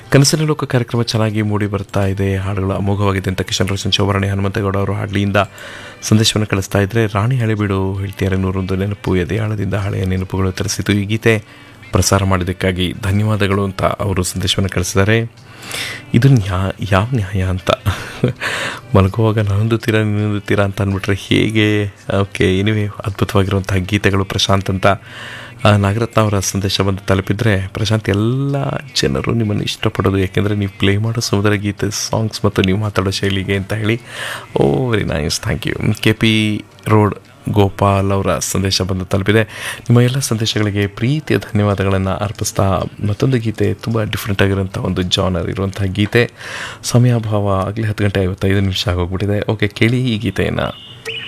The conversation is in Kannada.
ಕನಸಿನ ಲೋಕ ಕಾರ್ಯಕ್ರಮ ಚೆನ್ನಾಗಿ ಮೂಡಿ ಬರ್ತಾ ಇದೆ ಹಾಡುಗಳು ಅಮೋಘವಾಗಿದೆ ಅಂತ ಕಿಶನ್ ರೋಷನ್ ಚೌವರಣೆ ಹನುಮಂತಗೌಡ ಅವರು ಹಾಡ್ಲಿಯಿಂದ ಸಂದೇಶವನ್ನು ಕಳಿಸ್ತಾ ಇದ್ರೆ ರಾಣಿ ಹಳೆಬೀಡು ಹೇಳ್ತಿದ್ದಾರೆ ನೂರೊಂದು ನೆನಪು ಎದೆಯಾಳದಿಂದ ಹಳೆಯ ನೆನಪುಗಳು ತರಿಸಿತು ಈ ಗೀತೆ ಪ್ರಸಾರ ಮಾಡಿದ್ದಕ್ಕಾಗಿ ಧನ್ಯವಾದಗಳು ಅಂತ ಅವರು ಸಂದೇಶವನ್ನು ಕಳಿಸಿದ್ದಾರೆ ಇದು ನ್ಯಾ ಯಾವ ನ್ಯಾಯ ಅಂತ ಮಲಗುವಾಗ ನಾನೊಂದು ತೀರ ನೀನೊಂದು ತೀರ ಅಂತ ಅಂದ್ಬಿಟ್ರೆ ಹೇಗೆ ಓಕೆ ಎನಿವೆ ಅದ್ಭುತವಾಗಿರುವಂತಹ ಗೀತೆಗಳು ಪ್ರಶಾಂತ್ ಅಂತ ಆ, ನಾಗರತ್ನ ಅವರ ಸಂದೇಶ ಬಂದು ತಲುಪಿದರೆ ಪ್ರಶಾಂತ್ ಎಲ್ಲ ಜನರು ನಿಮ್ಮನ್ನು ಇಷ್ಟಪಡೋದು ಯಾಕೆಂದರೆ ನೀವು ಪ್ಲೇ ಮಾಡೋ ಸಮುದ್ರ ಗೀತೆ ಸಾಂಗ್ಸ್ ಮತ್ತು ನೀವು ಮಾತಾಡೋ ಶೈಲಿಗೆ ಅಂತ ಹೇಳಿ oh very nice thank you K P Road Gopal ಅವರ ಸಂದೇಶ ಬಂದು ತಲುಪಿದೆ ನಿಮ್ಮ ಎಲ್ಲ ಸಂದೇಶಗಳಿಗೆ ಪ್ರೀತಿಯ ಧನ್ಯವಾದಗಳನ್ನು ಅರ್ಪಿಸ್ತಾ ಮತ್ತೊಂದು ಗೀತೆ ತುಂಬ ಡಿಫ್ರೆಂಟ್ ಆಗಿರೋಂಥ ಒಂದು ಜಾನರ್ ಇರುವಂಥ ಗೀತೆ ಸಮಯಾಭಾವ ಆಗಲೇ ಹತ್ತು ಗಂಟೆ ಐವತ್ತೈದು ನಿಮಿಷ ಆಗೋಗ್ಬಿಟ್ಟಿದೆ ಓಕೆ ಕೇಳಿ ಈ ಗೀತೆಯನ್ನು